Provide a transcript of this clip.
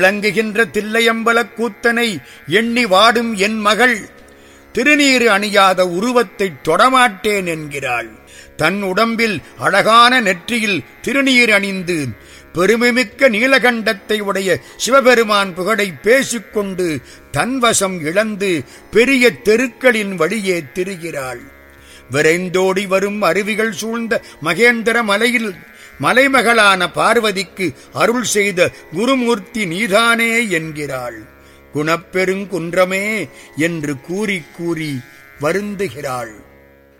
விளங்குகின்ற தில்லையம்பலக் கூத்தனை எண்ணி வாடும் என் மகள் திருநீறு அணியாத உருவத்தைத் தொடமாட்டேன் என்கிறாள் தன் உடம்பில் அழகான நெற்றியில் திருநீர் அணிந்து பெருமைமிக்க நீலகண்டத்தை உடைய சிவபெருமான் புகழை பேசிக்கொண்டு தன்வசம் இழந்து பெரிய தெருக்களின் வழியே திரிகிறாள் விரைந்தோடி வரும் அருவிகள் சூழ்ந்த மகேந்திர மலையில் மலைமகளான பார்வதிக்கு அருள் செய்த குருமூர்த்தி நீதானே என்கிறாள் குணப்பெருங்குன்றமே என்று கூறி கூறி வருந்துகிறாள்